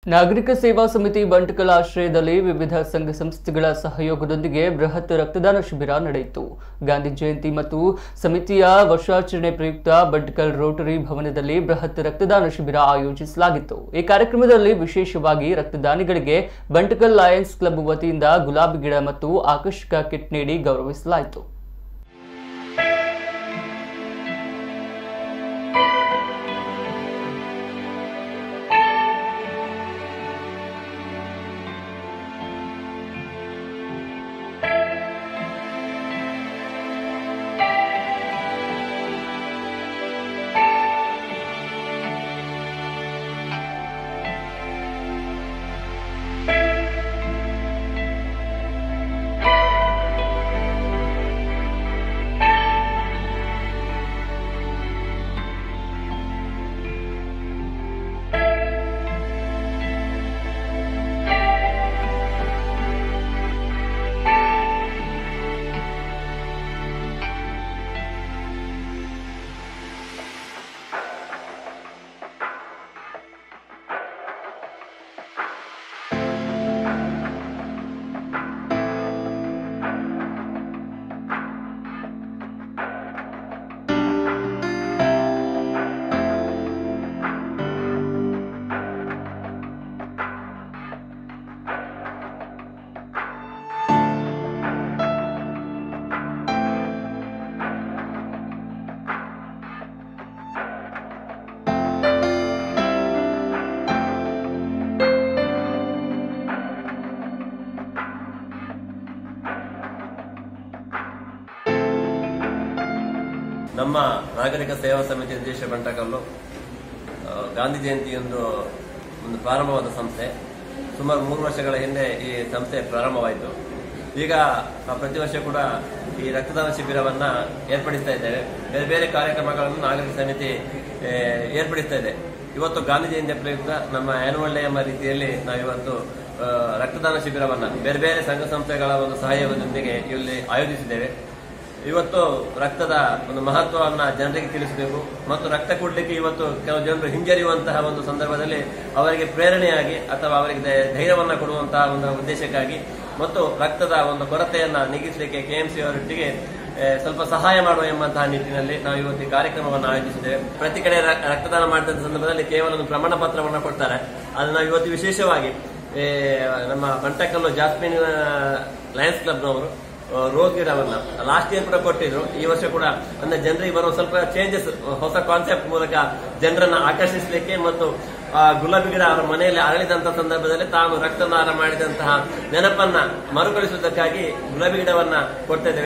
ನಾಗರಿಕ ಸೇವಾ ಸಮಿತಿ ಬಂಟ್ಕಲ್ ಆಶ್ರಯದಲ್ಲಿ ವಿವಿಧ ಸಂಘ ಸಂಸ್ಥೆಗಳ ಸಹಯೋಗದೊಂದಿಗೆ ಬೃಹತ್ ರಕ್ತದಾನ ಶಿಬಿರ ನಡೆಯಿತು ಗಾಂಧಿ ಜಯಂತಿ ಮತ್ತು ಸಮಿತಿಯ ವರ್ಷಾಚರಣೆ ಪ್ರಯುಕ್ತ ಬಂಟ್ಕಲ್ ರೋಟರಿ ಭವನದಲ್ಲಿ ಬೃಹತ್ ರಕ್ತದಾನ ಶಿಬಿರ ಆಯೋಜಿಸಲಾಗಿತ್ತು ಈ ಕಾರ್ಯಕ್ರಮದಲ್ಲಿ ವಿಶೇಷವಾಗಿ ರಕ್ತದಾನಿಗಳಿಗೆ ಬಂಟ್ಕಲ್ ಲಯನ್ಸ್ ಕ್ಲಬ್ ವತಿಯಿಂದ ಗುಲಾಬಿ ಗಿಡ ಮತ್ತು ಆಕರ್ಷಕ ಕಿಟ್ ನೀಡಿ ಗೌರವಿಸಲಾಯಿತು ನಮ್ಮ ನಾಗರಿಕ ಸೇವಾ ಸಮಿತಿ ಉದ್ದೇಶ ಬಂಟಕಲ್ಲು ಆ, ಗಾಂಧಿ ಜಯಂತಿಯೊಂದು ಒಂದು ಪ್ರಾರಂಭವಾದ ಸಂಸ್ಥೆ ಸುಮಾರು ಮೂರು ವರ್ಷಗಳ ಹಿಂದೆ ಈ ಸಂಸ್ಥೆ ಪ್ರಾರಂಭವಾಯಿತು ಈಗ ನಾವು ಪ್ರತಿ ವರ್ಷ ಕೂಡ ಈ ರಕ್ತದಾನ ಶಿಬಿರವನ್ನ ಏರ್ಪಡಿಸ್ತಾ ಇದ್ದೇವೆ ಬೇರೆ ಬೇರೆ ಕಾರ್ಯಕ್ರಮಗಳನ್ನು ನಾಗರಿಕ ಸಮಿತಿ ಆ, ಏರ್ಪಡಿಸ್ತಾ ಇದೆ ಇವತ್ತು ಗಾಂಧಿ ಜಯಂತಿ ಪ್ರಯುಕ್ತ ನಮ್ಮ ಆನ್ಯುವಲ್ ಡೇ ಎಂಬ ರೀತಿಯಲ್ಲಿ ನಾವಿವತ್ತು ಆ, ರಕ್ತದಾನ ಶಿಬಿರವನ್ನ ಬೇರೆ ಬೇರೆ ಸಂಘ ಸಂಸ್ಥೆಗಳ ಒಂದು ಸಹಯೋಗದೊಂದಿಗೆ ಇಲ್ಲಿ ಆಯೋಜಿಸಿದ್ದೇವೆ ಇವತ್ತು ರಕ್ತದ ಒಂದು ಮಹತ್ವವನ್ನ ಜನರಿಗೆ ತಿಳಿಸಬೇಕು ಮತ್ತು ರಕ್ತ ಕೊಡ್ಲಿಕ್ಕೆ ಇವತ್ತು ಕೆಲವು ಜನರು ಹಿಂಜರಿಯುವಂತಹ ಒಂದು ಸಂದರ್ಭದಲ್ಲಿ ಅವರಿಗೆ ಪ್ರೇರಣೆಯಾಗಿ ಅಥವಾ ಅವರಿಗೆ ಧೈ- ಧೈರ್ಯವನ್ನ ಕೊಡುವಂತಹ ಒಂದು ಉದ್ದೇಶಕ್ಕಾಗಿ ಮತ್ತು ರಕ್ತದ ಒಂದು ಕೊರತೆಯನ್ನ ನೀಗಿಸಲಿಕ್ಕೆ ಕೆಎಂಸಿ ಅವರೊಟ್ಟಿಗೆ ಆ, ಸ್ವಲ್ಪ ಸಹಾಯ ಮಾಡುವ ಎಂಬಂತಹ ನಿಟ್ಟಿನಲ್ಲಿ ನಾವು ಇವತ್ತು ಈ ಕಾರ್ಯಕ್ರಮವನ್ನು ಆಯೋಜಿಸಿದ್ದೇವೆ ಪ್ರತಿ ಕಡೆ ರ- ರಕ್ತದಾನ ಮಾಡಿದ ಸಂದರ್ಭದಲ್ಲಿ ಕೇವಲ ಒಂದು ಪ್ರಮಾಣ ಪತ್ರವನ್ನು ಕೊಡ್ತಾರೆ ಅದನ್ನು ನಾವು ಇವತ್ತು ವಿಶೇಷವಾಗಿ ಏ, ನಮ್ಮ ಬಂಟಕಲ್ಲು ಜಾಸ್ಮಿನ್ ಲಯನ್ಸ್ ಕ್ಲಬ್ನವರು ರೋಸ್ ಗಿಡವನ್ನ ಲಾಸ್ಟ್ ಇಯರ್ ಕೂಡ ಕೊಟ್ಟಿದ್ರು ಈ ವರ್ಷ ಕೂಡ ಅಂದ್ರೆ ಜನರಿಗೆ ಬರುವ ಸ್ವಲ್ಪ ಚೇಂಜಸ್ ಹೊಸ ಕಾನ್ಸೆಪ್ಟ್ ಮೂಲಕ ಜನರನ್ನ ಆಕರ್ಷಿಸಲಿಕ್ಕೆ ಮತ್ತು ಆ ಗುಲಾಬಿ ಗಿಡ ಅವರ ಮನೆಯಲ್ಲಿ ಅರಳಿದಂತಹ ಸಂದರ್ಭದಲ್ಲಿ ತಾನು ರಕ್ತದಾನ ಮಾಡಿದಂತಹ ನೆನಪನ್ನ ಮರುಕಳಿಸುವುದಕ್ಕಾಗಿ ಗುಲಾಬಿ ಗಿಡವನ್ನ ಕೊಡ್ತಾ ಇದ್ದೇವೆ